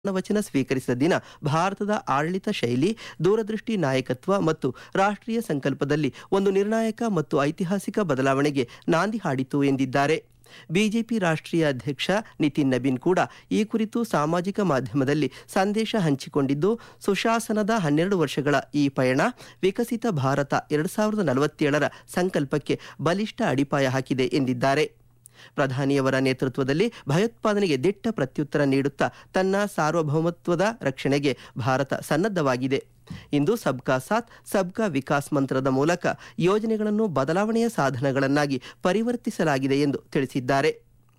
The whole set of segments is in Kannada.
ವಚನ ಸ್ವೀಕರಿಸಿದ ದಿನ ಭಾರತದ ಆಡಳಿತ ಶೈಲಿ ದೂರದೃಷ್ಟಿ ನಾಯಕತ್ವ ಮತ್ತು ರಾಷ್ಟ್ರೀಯ ಸಂಕಲ್ಪದಲ್ಲಿ ಒಂದು ನಿರ್ಣಾಯಕ ಮತ್ತು ಐತಿಹಾಸಿಕ ಬದಲಾವಣೆಗೆ ನಾಂದಿ ಹಾಡಿತು ಎಂದಿದ್ದಾರೆ ಬಿಜೆಪಿ ರಾಷ್ಟ್ರೀಯ ಅಧ್ಯಕ್ಷ ನಿತಿನ್ ನಬೀನ್ ಕೂಡ ಈ ಕುರಿತು ಸಾಮಾಜಿಕ ಮಾಧ್ಯಮದಲ್ಲಿ ಸಂದೇಶ ಹಂಚಿಕೊಂಡಿದ್ದು ಸುಶಾಸನದ ಹನ್ನೆರಡು ವರ್ಷಗಳ ಈ ಪಯಣ ವಿಕಸಿತ ಭಾರತ ಎರಡು ಸಾವಿರದ ನಲವತ್ತೇಳರ ಸಂಕಲ್ಪಕ್ಕೆ ಬಲಿಷ್ಠ ಅಡಿಪಾಯ ಹಾಕಿದೆ ಎಂದಿದ್ದಾರೆ ಪ್ರಧಾನಿಯವರ ನೇತೃತ್ವದಲ್ಲಿ ಭಯೋತ್ಪಾದನೆಗೆ ದಿಟ್ಟ ಪ್ರತ್ಯುತ್ತರ ನೀಡುತ್ತಾ ತನ್ನ ಸಾರ್ವಭೌಮತ್ವದ ರಕ್ಷಣೆಗೆ ಭಾರತ ಸನ್ನದ್ಧವಾಗಿದೆ ಇಂದು ಸಬ್ಕಾ ಸಾಥ್ ಸಬ್ಕಾ ವಿಕಾಸ್ ಮಂತ್ರದ ಮೂಲಕ ಯೋಜನೆಗಳನ್ನು ಬದಲಾವಣೆಯ ಸಾಧನಗಳನ್ನಾಗಿ ಪರಿವರ್ತಿಸಲಾಗಿದೆ ಎಂದು ತಿಳಿಸಿದ್ದಾರೆ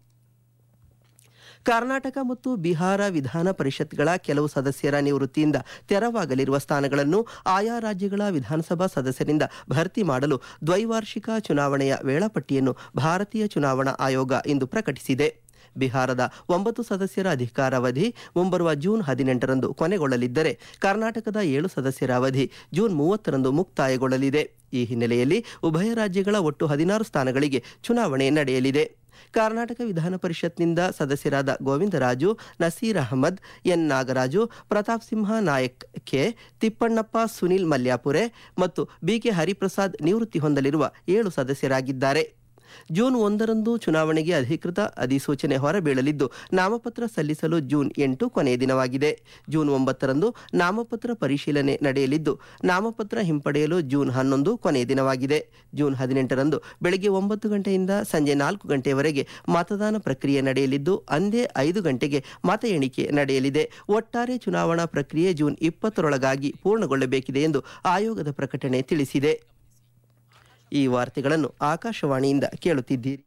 ಕರ್ನಾಟಕ ಮತ್ತು ಬಿಹಾರ ವಿಧಾನ ಪರಿಷತ್ಗಳ ಕೆಲವು ಸದಸ್ಯರ ನಿವೃತ್ತಿಯಿಂದ ತೆರವಾಗಲಿರುವ ಸ್ಥಾನಗಳನ್ನು ಆಯಾ ರಾಜ್ಯಗಳ ವಿಧಾನಸಭಾ ಸದಸ್ಯರಿಂದ ಭರ್ತಿ ಮಾಡಲು ದ್ವೈವಾರ್ಷಿಕ ಚುನಾವಣೆಯ ವೇಳಾಪಟ್ಟಿಯನ್ನು ಭಾರತೀಯ ಚುನಾವಣಾ ಆಯೋಗ ಇಂದು ಪ್ರಕಟಿಸಿದೆ ಬಿಹಾರದ ಒಂಬತ್ತು ಸದಸ್ಯರ ಅಧಿಕಾರಾವಧಿ ಮುಂಬರುವ ಜೂನ್ ಹದಿನೆಂಟರಂದು ಕೊನೆಗೊಳ್ಳಲಿದ್ದರೆ ಕರ್ನಾಟಕದ ಏಳು ಸದಸ್ಯರ ಅವಧಿ ಜೂನ್ ಮೂವತ್ತರಂದು ಮುಕ್ತಾಯಗೊಳ್ಳಲಿದೆ ಈ ಹಿನ್ನೆಲೆಯಲ್ಲಿ ಉಭಯ ರಾಜ್ಯಗಳ ಒಟ್ಟು ಹದಿನಾರು ಸ್ಥಾನಗಳಿಗೆ ಚುನಾವಣೆ ನಡೆಯಲಿದೆ ಕರ್ನಾಟಕ ವಿಧಾನ ಪರಿಷತ್ನಿಂದ ಸದಸ್ಯರಾದ ಗೋವಿಂದರಾಜು ನಸೀರ್ ಅಹಮದ್ ಎನ್ ನಾಗರಾಜು ಪ್ರತಾಪ್ ಸಿಂಹ ನಾಯಕ್ ಕೆ ತಿಪ್ಪಣ್ಣಪ್ಪ ಸುನಿಲ್ ಮಲ್ಯಾಪುರೆ ಮತ್ತು ಬಿಕೆ ಹರಿಪ್ರಸಾದ್ ನಿವೃತ್ತಿ ಹೊಂದಲಿರುವ ಏಳು ಸದಸ್ಯರಾಗಿದ್ದಾರೆ ಜೂನ್ ಒಂದರಂದು ಚುನಾವಣೆಗೆ ಅಧಿಕೃತ ಅಧಿಸೂಚನೆ ಹೊರಬೀಳಲಿದ್ದು ನಾಮಪತ್ರ ಸಲ್ಲಿಸಲು ಜೂನ್ ಎಂಟು ಕೊನೆಯ ದಿನವಾಗಿದೆ ಜೂನ್ ಒಂಬತ್ತರಂದು ನಾಮಪತ್ರ ಪರಿಶೀಲನೆ ನಡೆಯಲಿದ್ದು ನಾಮಪತ್ರ ಹಿಂಪಡೆಯಲು ಜೂನ್ ಹನ್ನೊಂದು ಕೊನೆಯ ದಿನವಾಗಿದೆ ಜೂನ್ ಹದಿನೆಂಟರಂದು ಬೆಳಗ್ಗೆ ಒಂಬತ್ತು ಗಂಟೆಯಿಂದ ಸಂಜೆ ನಾಲ್ಕು ಗಂಟೆಯವರೆಗೆ ಮತದಾನ ಪ್ರಕ್ರಿಯೆ ನಡೆಯಲಿದ್ದು ಅಂದೇ ಐದು ಗಂಟೆಗೆ ಮತ ಎಣಿಕೆ ನಡೆಯಲಿದೆ ಒಟ್ಟಾರೆ ಚುನಾವಣಾ ಪ್ರಕ್ರಿಯೆ ಜೂನ್ ಇಪ್ಪತ್ತರೊಳಗಾಗಿ ಪೂರ್ಣಗೊಳ್ಳಬೇಕಿದೆ ಎಂದು ಆಯೋಗದ ಪ್ರಕಟಣೆ ತಿಳಿಸಿದೆ ಈ ವಾರ್ತೆಗಳನ್ನು ಆಕಾಶವಾಣಿಯಿಂದ ಕೇಳುತ್ತಿದ್ದೀರಿ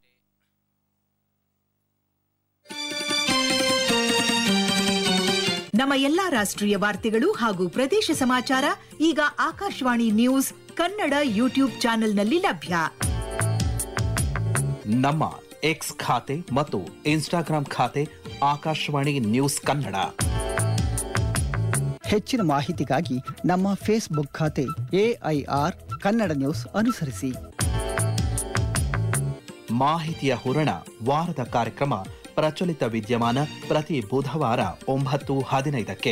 ನಮ್ಮ ಎಲ್ಲಾ ರಾಷ್ಟ್ರೀಯ ವಾರ್ತೆಗಳು ಹಾಗೂ ಪ್ರದೇಶ ಸಮಾಚಾರ ಈಗ ಆಕಾಶವಾಣಿ ನ್ಯೂಸ್ ಕನ್ನಡ ಯೂಟ್ಯೂಬ್ ಚಾನೆಲ್ನಲ್ಲಿ ಲಭ್ಯ ನಮ್ಮ ಎಕ್ಸ್ ಖಾತೆ ಮತ್ತು ಇನ್ಸ್ಟಾಗ್ರಾಂ ಖಾತೆ ಆಕಾಶವಾಣಿ ನ್ಯೂಸ್ ಕನ್ನಡ ಹೆಚ್ಚಿನ ಮಾಹಿತಿಗಾಗಿ ನಮ್ಮ ಫೇಸ್ಬುಕ್ ಖಾತೆ ಎಐಆರ್ ಕನ್ನಡ ನ್ಯೂಸ್ ಅನುಸರಿಸಿ ಮಾಹಿತಿಯ ಹೂರಣ ವಾರದ ಕಾರ್ಯಕ್ರಮ ಪ್ರಚಲಿತ ವಿದ್ಯಮಾನ ಪ್ರತಿ ಬುಧವಾರ ಒಂಬತ್ತು ಹದಿನೈದಕ್ಕೆ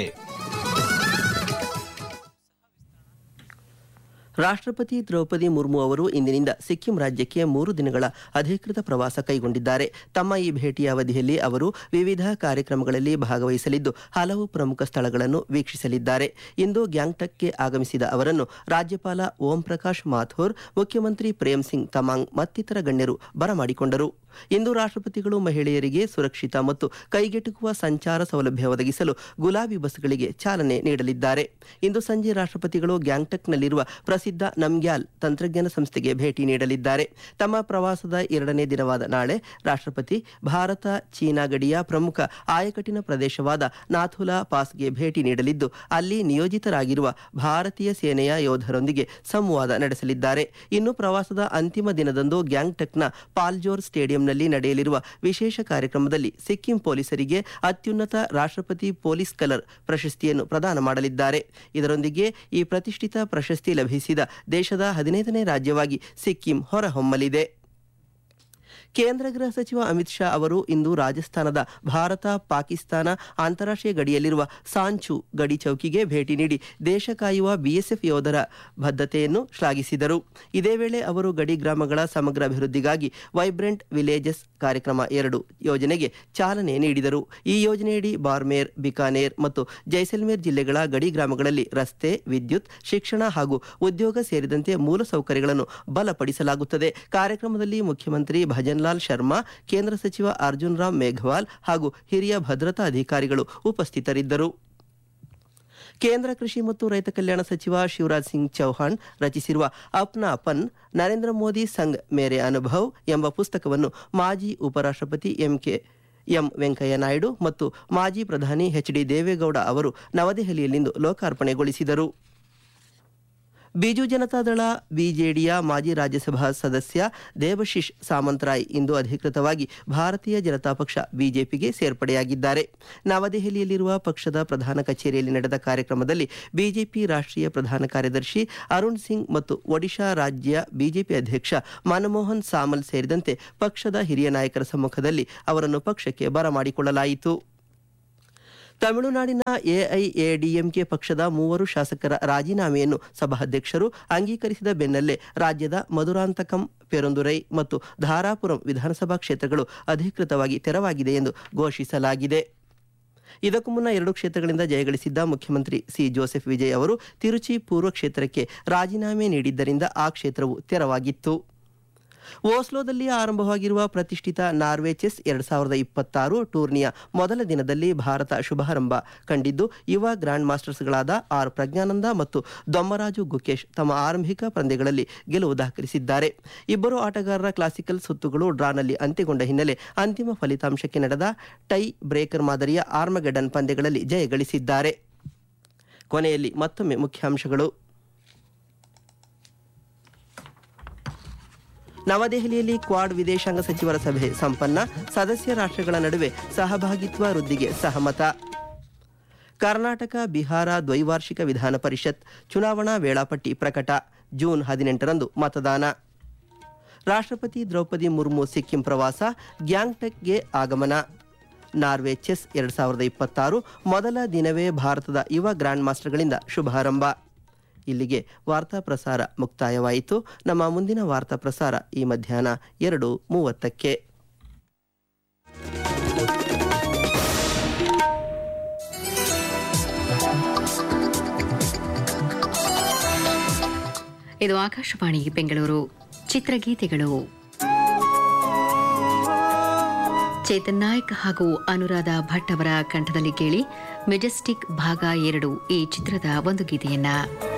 ರಾಷ್ಟ್ರಪತಿ ದ್ರೌಪದಿ ಮುರ್ಮು ಅವರು ಇಂದಿನಿಂದ ಸಿಕ್ಕಿಂ ರಾಜ್ಯಕ್ಕೆ ಮೂರು ದಿನಗಳ ಅಧಿಕೃತ ಪ್ರವಾಸ ಕೈಗೊಂಡಿದ್ದಾರೆ ತಮ್ಮ ಈ ಭೇಟಿಯ ಅವಧಿಯಲ್ಲಿ ಅವರು ವಿವಿಧ ಕಾರ್ಯಕ್ರಮಗಳಲ್ಲಿ ಭಾಗವಹಿಸಲಿದ್ದು ಹಲವು ಪ್ರಮುಖ ಸ್ಥಳಗಳನ್ನು ವೀಕ್ಷಿಸಲಿದ್ದಾರೆ ಇಂದು ಗ್ಯಾಂಗ್ಟಕ್ಗೆ ಆಗಮಿಸಿದ ಅವರನ್ನು ರಾಜ್ಯಪಾಲ ಓಂ ಪ್ರಕಾಶ್ ಮಾಥುರ್ ಮುಖ್ಯಮಂತ್ರಿ ಪ್ರೇಮ್ ಸಿಂಗ್ ತಮಾಂಗ್ ಮತ್ತಿತರ ಗಣ್ಯರು ಬರಮಾಡಿಕೊಂಡರು ಇಂದು ರಾಷ್ಟ್ರಪತಿಗಳು ಮಹಿಳೆಯರಿಗೆ ಸುರಕ್ಷಿತ ಮತ್ತು ಕೈಗೆಟುಕುವ ಸಂಚಾರ ಸೌಲಭ್ಯ ಒದಗಿಸಲು ಗುಲಾಬಿ ಬಸ್ಗಳಿಗೆ ಚಾಲನೆ ನೀಡಲಿದ್ದಾರೆ ಇಂದು ಸಂಜೆ ರಾಷ್ಟ್ರಪತಿಗಳು ಗ್ಯಾಂಗ್ಟಕ್ನಲ್ಲಿರುವ ಪ್ರಸಿದ್ಧ ನಮ್ಗ್ಯಾಲ್ ತಂತ್ರಜ್ಞಾನ ಸಂಸ್ಥೆಗೆ ಭೇಟಿ ನೀಡಲಿದ್ದಾರೆ ತಮ್ಮ ಪ್ರವಾಸದ ಎರಡನೇ ದಿನವಾದ ನಾಳೆ ರಾಷ್ಟ್ರಪತಿ ಭಾರತ ಚೀನಾ ಗಡಿಯ ಪ್ರಮುಖ ಆಯಕಟ್ಟಿನ ಪ್ರದೇಶವಾದ ನಾಥುಲಾ ಪಾಸ್ಗೆ ಭೇಟಿ ನೀಡಲಿದ್ದು ಅಲ್ಲಿ ನಿಯೋಜಿತರಾಗಿರುವ ಭಾರತೀಯ ಸೇನೆಯ ಯೋಧರೊಂದಿಗೆ ಸಂವಾದ ನಡೆಸಲಿದ್ದಾರೆ ಇನ್ನು ಪ್ರವಾಸದ ಅಂತಿಮ ದಿನದಂದು ಗ್ಯಾಂಗ್ಟಕ್ನ ಪಾಲ್ಜೋರ್ ಸ್ಟೇಡಿಯಂನಲ್ಲಿ ನಡೆಯಲಿರುವ ವಿಶೇಷ ಕಾರ್ಯಕ್ರಮದಲ್ಲಿ ಸಿಕ್ಕಿಂ ಪೊಲೀಸರಿಗೆ ಅತ್ಯುನ್ನತ ರಾಷ್ಟ್ರಪತಿ ಪೊಲೀಸ್ ಕಲರ್ ಪ್ರಶಸ್ತಿಯನ್ನು ಪ್ರದಾನ ಮಾಡಲಿದ್ದಾರೆ ಇದರೊಂದಿಗೆ ಈ ಪ್ರತಿಷ್ಠಿತ ಪ್ರಶಸ್ತಿ ಲಭಿಸಿದ ದೇಶದ ಹದಿನೈದನೇ ರಾಜ್ಯವಾಗಿ ಸಿಕ್ಕಿಂ ಹೊರಹೊಮ್ಮಲಿದೆ ಕೇಂದ್ರ ಗೃಹ ಸಚಿವ ಅಮಿತ್ ಶಾ ಅವರು ಇಂದು ರಾಜಸ್ಥಾನದ ಭಾರತ ಪಾಕಿಸ್ತಾನ ಅಂತಾರಾಷ್ಟ್ರೀಯ ಗಡಿಯಲ್ಲಿರುವ ಸಾಂಚು ಗಡಿ ಚೌಕಿಗೆ ಭೇಟಿ ನೀಡಿ ದೇಶ ಕಾಯುವ ಬಿಎಸ್ಎಫ್ ಯೋಧರ ಬದ್ಧತೆಯನ್ನು ಶ್ಲಾಘಿಸಿದರು ಇದೇ ವೇಳೆ ಅವರು ಗಡಿ ಗ್ರಾಮಗಳ ಸಮಗ್ರ ಅಭಿವೃದ್ಧಿಗಾಗಿ ವೈಬ್ರೆಂಟ್ ವಿಲೇಜಸ್ ಕಾರ್ಯಕ್ರಮ ಎರಡು ಯೋಜನೆಗೆ ಚಾಲನೆ ನೀಡಿದರು ಈ ಯೋಜನೆಯಡಿ ಬಾರ್ಮೇರ್ ಬಿಕಾನೇರ್ ಮತ್ತು ಜೈಸಲ್ಮೇರ್ ಜಿಲ್ಲೆಗಳ ಗಡಿ ಗ್ರಾಮಗಳಲ್ಲಿ ರಸ್ತೆ ವಿದ್ಯುತ್ ಶಿಕ್ಷಣ ಹಾಗೂ ಉದ್ಯೋಗ ಸೇರಿದಂತೆ ಮೂಲಸೌಕರ್ಯಗಳನ್ನು ಬಲಪಡಿಸಲಾಗುತ್ತದೆ ಕಾರ್ಯಕ್ರಮದಲ್ಲಿ ಮುಖ್ಯಮಂತ್ರಿ ಭಜನ್ ಲಾಲ್ ಶರ್ಮಾ ಕೇಂದ್ರ ಸಚಿವ ಅರ್ಜುನ್ ರಾಮ್ ಮೇಘವಾಲ್ ಹಾಗೂ ಹಿರಿಯ ಭದ್ರತಾ ಅಧಿಕಾರಿಗಳು ಉಪಸ್ಥಿತರಿದ್ದರು ಕೇಂದ್ರ ಕೃಷಿ ಮತ್ತು ರೈತ ಕಲ್ಯಾಣ ಸಚಿವ ಶಿವರಾಜ್ ಸಿಂಗ್ ಚೌಹಾಣ್ ರಚಿಸಿರುವ ಅಪ್ನಾ ಪನ್ ನರೇಂದ್ರ ಮೋದಿ ಸಂಗ್ ಮೇರೆ ಅನುಭವ್ ಎಂಬ ಪುಸ್ತಕವನ್ನು ಮಾಜಿ ಉಪರಾಷ್ಟ್ರಪತಿ ಎಂಕೆ ಎಂ ವೆಂಕಯ್ಯ ನಾಯ್ಡು ಮತ್ತು ಮಾಜಿ ಪ್ರಧಾನಿ ಎಚ್ ಡಿ ದೇವೇಗೌಡ ಅವರು ನವದೆಹಲಿಯಲ್ಲಿಂದು ಲೋಕಾರ್ಪಣೆಗೊಳಿಸಿದರು ಬಿಜು ಜನತಾದಳ ಬಿಜೆಡಿಯ ಮಾಜಿ ರಾಜ್ಯಸಭಾ ಸದಸ್ಯ ದೇವಶಿಶ್ ಸಾಮಂತರಾಯ್ ಇಂದು ಅಧಿಕೃತವಾಗಿ ಭಾರತೀಯ ಜನತಾ ಪಕ್ಷ ಬಿಜೆಪಿಗೆ ಸೇರ್ಪಡೆಯಾಗಿದ್ದಾರೆ ನವದೆಹಲಿಯಲ್ಲಿರುವ ಪಕ್ಷದ ಪ್ರಧಾನ ಕಚೇರಿಯಲ್ಲಿ ನಡೆದ ಕಾರ್ಯಕ್ರಮದಲ್ಲಿ ಬಿಜೆಪಿ ರಾಷ್ಟ್ರೀಯ ಪ್ರಧಾನ ಕಾರ್ಯದರ್ಶಿ ಅರುಣ್ ಸಿಂಗ್ ಮತ್ತು ಒಡಿಶಾ ರಾಜ್ಯ ಬಿಜೆಪಿ ಅಧ್ಯಕ್ಷ ಮನಮೋಹನ್ ಸಾಮಲ್ ಸೇರಿದಂತೆ ಪಕ್ಷದ ಹಿರಿಯ ನಾಯಕರ ಸಮ್ಮುಖದಲ್ಲಿ ಅವರನ್ನು ಪಕ್ಷಕ್ಕೆ ಬರಮಾಡಿಕೊಳ್ಳಲಾಯಿತು ತಮಿಳುನಾಡಿನ ಎಐಎಡಿಎಂಕೆ ಪಕ್ಷದ ಮೂವರು ಶಾಸಕರ ರಾಜೀನಾಮೆಯನ್ನು ಸಭಾಧ್ಯಕ್ಷರು ಅಂಗೀಕರಿಸಿದ ಬೆನ್ನಲ್ಲೇ ರಾಜ್ಯದ ಮಧುರಾಂತಕಂ ಪೆರುಂದುರೈ ಮತ್ತು ಧಾರಾಪುರಂ ವಿಧಾನಸಭಾ ಕ್ಷೇತ್ರಗಳು ಅಧಿಕೃತವಾಗಿ ತೆರವಾಗಿದೆ ಎಂದು ಘೋಷಿಸಲಾಗಿದೆ ಇದಕ್ಕೂ ಮುನ್ನ ಎರಡು ಕ್ಷೇತ್ರಗಳಿಂದ ಜಯಗಳಿಸಿದ್ದ ಮುಖ್ಯಮಂತ್ರಿ ಸಿ ಜೋಸೆಫ್ ವಿಜಯ್ ಅವರು ತಿರುಚಿ ಪೂರ್ವ ಕ್ಷೇತ್ರಕ್ಕೆ ರಾಜೀನಾಮೆ ನೀಡಿದ್ದರಿಂದ ಆ ಕ್ಷೇತ್ರವು ತೆರವಾಗಿತ್ತು ಓಸ್ಲೋದಲ್ಲಿ ಆರಂಭವಾಗಿರುವ ಪ್ರತಿಷ್ಠಿತ ನಾರ್ವೆ ಚೆಸ್ ಎರಡ್ ಸಾವಿರದ ಇಪ್ಪತ್ತಾರು ಟೂರ್ನಿಯ ಮೊದಲ ದಿನದಲ್ಲಿ ಭಾರತ ಶುಭಾರಂಭ ಕಂಡಿದ್ದು ಯುವ ಗ್ರ್ಯಾಂಡ್ ಮಾಸ್ಟರ್ಸ್ಗಳಾದ ಆರ್ ಪ್ರಜ್ಞಾನಂದ ಮತ್ತು ದೊಮ್ಮರಾಜು ಗುಕೇಶ್ ತಮ್ಮ ಆರಂಭಿಕ ಪಂದ್ಯಗಳಲ್ಲಿ ಗೆಲುವು ದಾಖಲಿಸಿದ್ದಾರೆ ಇಬ್ಬರು ಆಟಗಾರರ ಕ್ಲಾಸಿಕಲ್ ಸುತ್ತುಗಳು ಡ್ರಾನಲ್ಲಿ ಅಂತ್ಯಗೊಂಡ ಹಿನ್ನೆಲೆ ಅಂತಿಮ ಫಲಿತಾಂಶಕ್ಕೆ ನಡೆದ ಟೈ ಬ್ರೇಕರ್ ಮಾದರಿಯ ಆರ್ಮಗೆಡನ್ ಪಂದ್ಯಗಳಲ್ಲಿ ಜಯಗಳಿಸಿದ್ದಾರೆ ಕೊನೆಯಲ್ಲಿ ಮತ್ತೊಮ್ಮೆ ಮುಖ್ಯಾಂಶಗಳು ನವದೆಹಲಿಯಲ್ಲಿ ಕ್ವಾಡ್ ವಿದೇಶಾಂಗ ಸಚಿವರ ಸಭೆ ಸಂಪನ್ನ ಸದಸ್ಯ ರಾಷ್ಟ್ರಗಳ ನಡುವೆ ಸಹಭಾಗಿತ್ವ ವೃದ್ಧಿಗೆ ಸಹಮತ ಕರ್ನಾಟಕ ಬಿಹಾರ ದ್ವೈವಾರ್ಷಿಕ ವಿಧಾನ ಪರಿಷತ್ ಚುನಾವಣಾ ವೇಳಾಪಟ್ಟಿ ಪ್ರಕಟ ಜೂನ್ ಹದಿನೆಂಟರಂದು ಮತದಾನ ರಾಷ್ಟ್ರಪತಿ ದ್ರೌಪದಿ ಮುರ್ಮು ಸಿಕ್ಕಿಂ ಪ್ರವಾಸ ಗ್ಯಾಂಗ್ಟಕ್ಗೆ ಆಗಮನ ನಾರ್ವೆ ಚೆಸ್ ಎರಡ್ ಸಾವಿರದ ಇಪ್ಪತ್ತಾರು ಮೊದಲ ದಿನವೇ ಭಾರತದ ಯುವ ಗ್ರ್ಯಾಂಡ್ ಮಾಸ್ಟರ್ಗಳಿಂದ ಶುಭಾರಂಭ ಇಲ್ಲಿಗೆ ವಾರ್ತಾ ಪ್ರಸಾರ ಮುಕ್ತಾಯವಾಯಿತು ನಮ್ಮ ಮುಂದಿನ ವಾರ್ತಾ ಪ್ರಸಾರ ಈ ಮಧ್ಯಾಹ್ನ ಎರಡು ಮೂವತ್ತಕ್ಕೆ ಇದು ಆಕಾಶವಾಣಿ ಬೆಂಗಳೂರು ಚಿತ್ರಗೀತೆಗಳು ಚೇತನ್ ನಾಯಕ್ ಹಾಗೂ ಅನುರಾಧ ಭಟ್ ಅವರ ಕಂಠದಲ್ಲಿ ಕೇಳಿ ಮೆಜೆಸ್ಟಿಕ್ ಭಾಗ ಎರಡು ಈ ಚಿತ್ರದ ಒಂದು ಗೀತೆಯನ್ನ